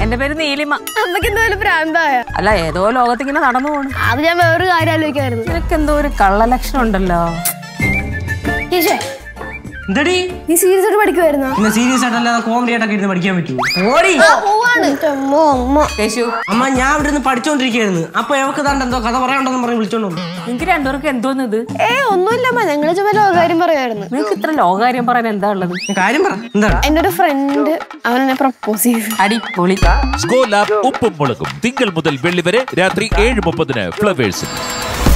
എന്റെ പേര് നീലിമ അമ്മക്ക് എന്തോലും പ്രാന്തായ അല്ല ഏതോ ലോകത്തിങ്ങനെ നടന്നു പോണു അത് ഞാൻ വേറൊരു കാര്യം ആലോചിക്കായിരുന്നു നിനക്ക് എന്തോ ഒരു കള്ളലക്ഷണം ഉണ്ടല്ലോ ഈശേ എന്തടി നീ സീരിയസ് ആയിട്ട് പഠിക്കുമായിരുന്നോ പിന്നെ സീരിയസ് ആയിട്ടല്ലാതെ കോമഡി ആയിട്ടൊക്കെ ഇരുന്ന് പഠിക്കാൻ പറ്റുമോ ഓടി പോവാണ് അമ്മോ അമ്മ കേശു അമ്മ ഞാൻ ഇവിടെ നിന്ന് പഠിച്ചോണ്ടിരിക്കുകയായിരുന്നു അപ്പൊ എവക്ക് താണ്ട് എന്തോ കഥ പറയാനുണ്ടെന്ന് പറഞ്ഞ് വിളിച്ചോണ്ട് വന്നു നിങ്ങക്ക് രണ്ടുപേർക്ക് എന്തോന്ന് ഇത് ഏ ഒന്നുമില്ലമ്മ ഞങ്ങള് ചുമ്മാ ലോകാര്യം പറയുമായിരുന്നു നിങ്ങക്ക് ഇത്ര ലോകാര്യം പറയാൻ എന്താ ഉള്ളത് ഞാൻ കാര്യം പറ എന്താ എന്റെ ഒരു ഫ്രണ്ട് അവൻ എന്നെ പ്രപ്പോസ് ചെയ്തു അടിപൊളി സ്കോർ ലാബ് ഉപ്പും മുളകും തിങ്കൾ മുതൽ വെള്ളി വരെ രാത്രി ഏഴ് മുപ്പതിന് ഫ്ലവേഴ്സിൽ